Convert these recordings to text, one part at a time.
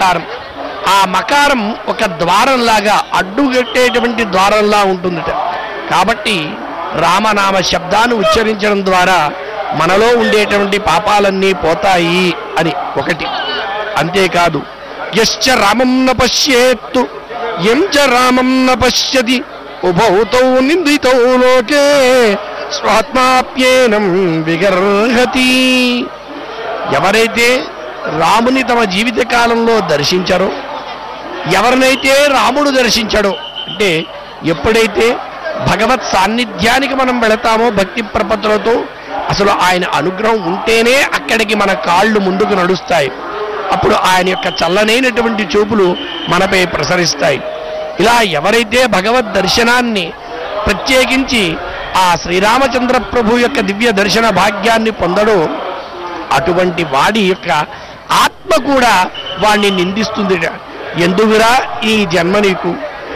మకారం ఆ మకారం ఒక ద్వారంలాగా అడ్డుగట్టేటువంటి ద్వారంలా ఉంటుందిట కాబట్టి రామనామ శబ్దాన్ని ఉచ్చరించడం ద్వారా మనలో ఉండేటువంటి పాపాలన్నీ పోతాయి అని ఒకటి అంతేకాదు యశ్చ రామం న పశ్యేత్తు ఎం చ రామం న పశ్యతి ఉభౌతౌ నిందితౌ లోకే స్వాత్మాప్యేనం విగర్హతి ఎవరైతే రాముని తమ జీవిత కాలంలో దర్శించారో ఎవరినైతే రాముడు దర్శించాడో అంటే ఎప్పుడైతే భగవత్ సాన్నిధ్యానికి మనం వెళతామో భక్తి ప్రపత్తులతో అసలు ఆయన అనుగ్రహం ఉంటేనే అక్కడికి మన కాళ్ళు ముందుకు నడుస్తాయి అప్పుడు ఆయన యొక్క చల్లనైనటువంటి చూపులు మనపై ప్రసరిస్తాయి ఇలా ఎవరైతే భగవద్ దర్శనాన్ని ప్రత్యేకించి ఆ శ్రీరామచంద్ర ప్రభు యొక్క దివ్య దర్శన భాగ్యాన్ని పొందడో అటువంటి వాడి యొక్క ఆత్మ కూడా వాణ్ణి నిందిస్తుందిట ఎందుకురా ఈ జన్మ నీకు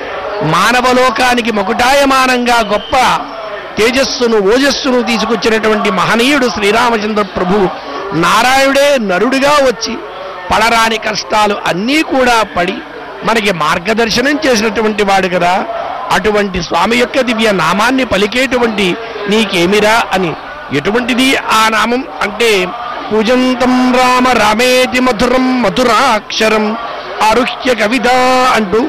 మానవలోకానికి మకుటాయమానంగా గొప్ప తేజస్సును ఓజస్సును తీసుకొచ్చినటువంటి మహనీయుడు శ్రీరామచంద్ర ప్రభు నారాయణుడే నరుడిగా వచ్చి పడరాని కష్టాలు అన్నీ కూడా పడి మనకి మార్గదర్శనం చేసినటువంటి వాడు కదా అటువంటి స్వామి యొక్క దివ్య నామాన్ని పలికేటువంటి నీకేమిరా అని ఎటువంటిది ఆ నామం అంటే పూజంతం రామ రామేతి మధురం మధురాక్షరం ఆరుహ్య కవిత అంటూ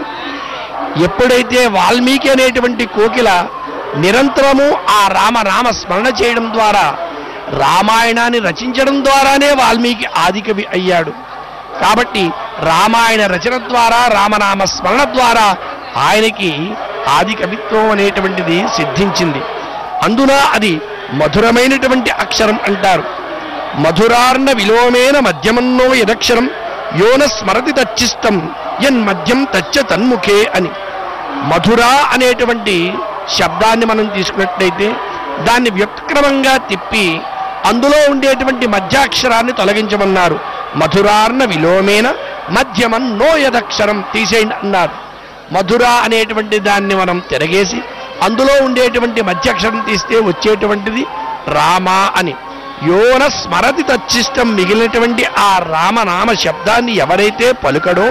ఎప్పుడైతే వాల్మీకి అనేటువంటి కోకిల నిరంతరము ఆ రామ నామ స్మరణ చేయడం ద్వారా రామాయణాన్ని రచించడం ద్వారానే వాల్మీకి ఆదికవి అయ్యాడు కాబట్టి రామాయణ రచన ద్వారా రామనామ స్మరణ ద్వారా ఆయనకి ఆది కవిత్వం అనేటువంటిది సిద్ధించింది అందున అది మధురమైనటువంటి అక్షరం అంటారు మధురార్ణ విలోమేన మధ్యమన్నో యదక్షరం యోన స్మరతి తచ్చిష్టం యన్మధ్యం తచ్చ తన్ముఖే అని మధుర అనేటువంటి శబ్దాన్ని మనం తీసుకున్నట్లయితే దాన్ని వ్యుత్క్రమంగా తిప్పి అందులో ఉండేటువంటి మధ్యాక్షరాన్ని తొలగించమన్నారు మధురార్ణ విలోమేన మధ్యమం నో యదక్షరం తీసేయండి అన్నారు మధుర అనేటువంటి దాన్ని మనం తిరగేసి అందులో ఉండేటువంటి మధ్యాక్షరం తీస్తే వచ్చేటువంటిది రామ అని యోన స్మరతి తచ్చిష్టం మిగిలినటువంటి ఆ రామనామ శబ్దాన్ని ఎవరైతే పలుకడో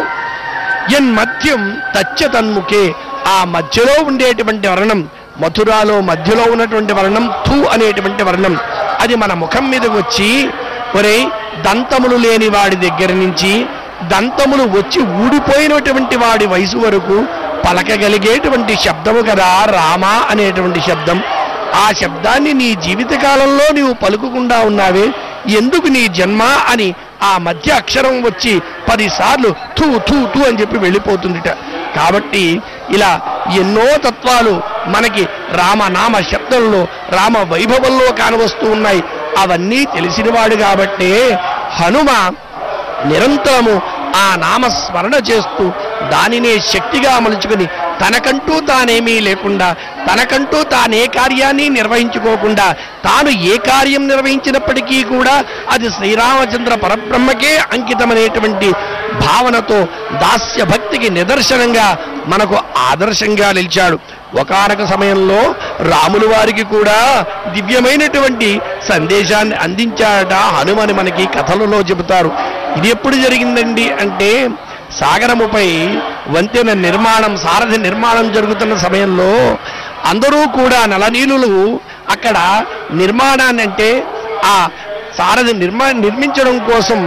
ఎన్ మధ్యం తచ్చ తన్ముఖే ఆ మధ్యలో ఉండేటువంటి వర్ణం మథురాలో మధ్యలో ఉన్నటువంటి వర్ణం థూ అనేటువంటి వర్ణం అది మన ముఖం మీదకి వచ్చి ఒరే దంతములు లేని వాడి దగ్గర నుంచి దంతములు వచ్చి ఊడిపోయినటువంటి వాడి వయసు వరకు పలకగలిగేటువంటి శబ్దము కదా రామ అనేటువంటి శబ్దం ఆ శబ్దాన్ని నీ జీవితకాలంలో నీవు పలుకుకుండా ఉన్నావే ఎందుకు నీ జన్మ అని ఆ మధ్య అక్షరం వచ్చి పదిసార్లు థూ థూ థూ అని చెప్పి వెళ్ళిపోతుందిట కాబట్టి ఇలా ఎన్నో తత్వాలు మనకి రామనామ శబ్దంలో రామ వైభవంలో కానవస్తూ ఉన్నాయి అవన్నీ తెలిసినవాడు కాబట్టే హనుమ నిరంతరము ఆ నామస్మరణ చేస్తూ దానినే శక్తిగా మలుచుకుని తనకంటూ తానేమీ లేకుండా తనకంటూ తానే కార్యాన్ని నిర్వహించుకోకుండా తాను ఏ కార్యం నిర్వహించినప్పటికీ కూడా అది శ్రీరామచంద్ర పరబ్రహ్మకే అంకితమనేటువంటి భావనతో దాస్య భక్తికి నిదర్శనంగా మనకు ఆదర్శంగా నిలిచాడు ఒకనొక సమయంలో రాములు వారికి కూడా దివ్యమైనటువంటి సందేశాన్ని అందించాడట హనుమని మనకి కథలలో చెబుతారు ఇది ఎప్పుడు జరిగిందండి అంటే సాగరముపై వంతెన నిర్మాణం సారథి నిర్మాణం జరుగుతున్న సమయంలో అందరూ కూడా నలనీలులు అక్కడ నిర్మాణాన్ని అంటే ఆ సారథి నిర్మా నిర్మించడం కోసం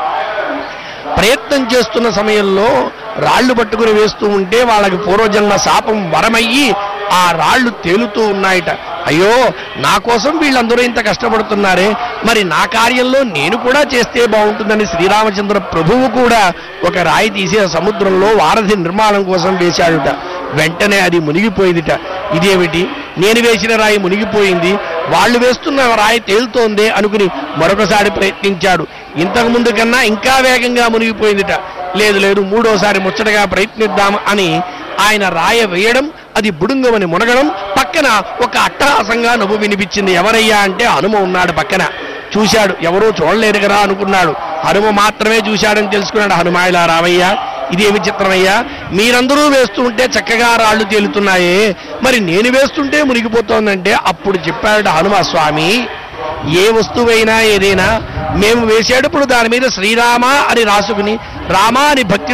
ప్రయత్నం చేస్తున్న సమయంలో రాళ్లు పట్టుకుని వేస్తూ ఉంటే వాళ్ళకి పూర్వజన్మ శాపం వరమయ్యి ఆ రాళ్లు తేలుతూ ఉన్నాయట అయ్యో నా కోసం వీళ్ళందరూ ఇంత కష్టపడుతున్నారే మరి నా కార్యంలో నేను కూడా చేస్తే బాగుంటుందని శ్రీరామచంద్ర ప్రభువు కూడా ఒక రాయి తీసి ఆ సముద్రంలో వారధి నిర్మాణం కోసం వేశాడుట వెంటనే అది మునిగిపోయిందిట ఇదేమిటి నేను వేసిన రాయి మునిగిపోయింది వాళ్ళు వేస్తున్న రాయి తేలుతోందే అనుకుని మరొకసారి ప్రయత్నించాడు ఇంతకు ముందు కన్నా ఇంకా వేగంగా మునిగిపోయిందిట లేదు లేదు మూడోసారి ముచ్చటగా ప్రయత్నిద్దాం అని ఆయన రాయ వేయడం అది బుడుంగమని మునగడం పక్కన ఒక అట్టహాసంగా నవ్వు వినిపించింది ఎవరయ్యా అంటే హనుమ ఉన్నాడు పక్కన చూశాడు ఎవరూ చూడలేరు కదా అనుకున్నాడు హనుమ మాత్రమే చూశాడని తెలుసుకున్నాడు హనుమాయిలా రావయ్యా ఇదేమి చిత్రమయ్యా మీరందరూ వేస్తూ ఉంటే చక్కగా రాళ్ళు తేలుతున్నాయే మరి నేను వేస్తుంటే మునిగిపోతోందంటే అప్పుడు చెప్పాడు హనుమ స్వామి ఏ వస్తువైనా ఏదైనా మేము వేసేటప్పుడు దాని మీద శ్రీరామ అని రాసుకుని రామ అని భక్తి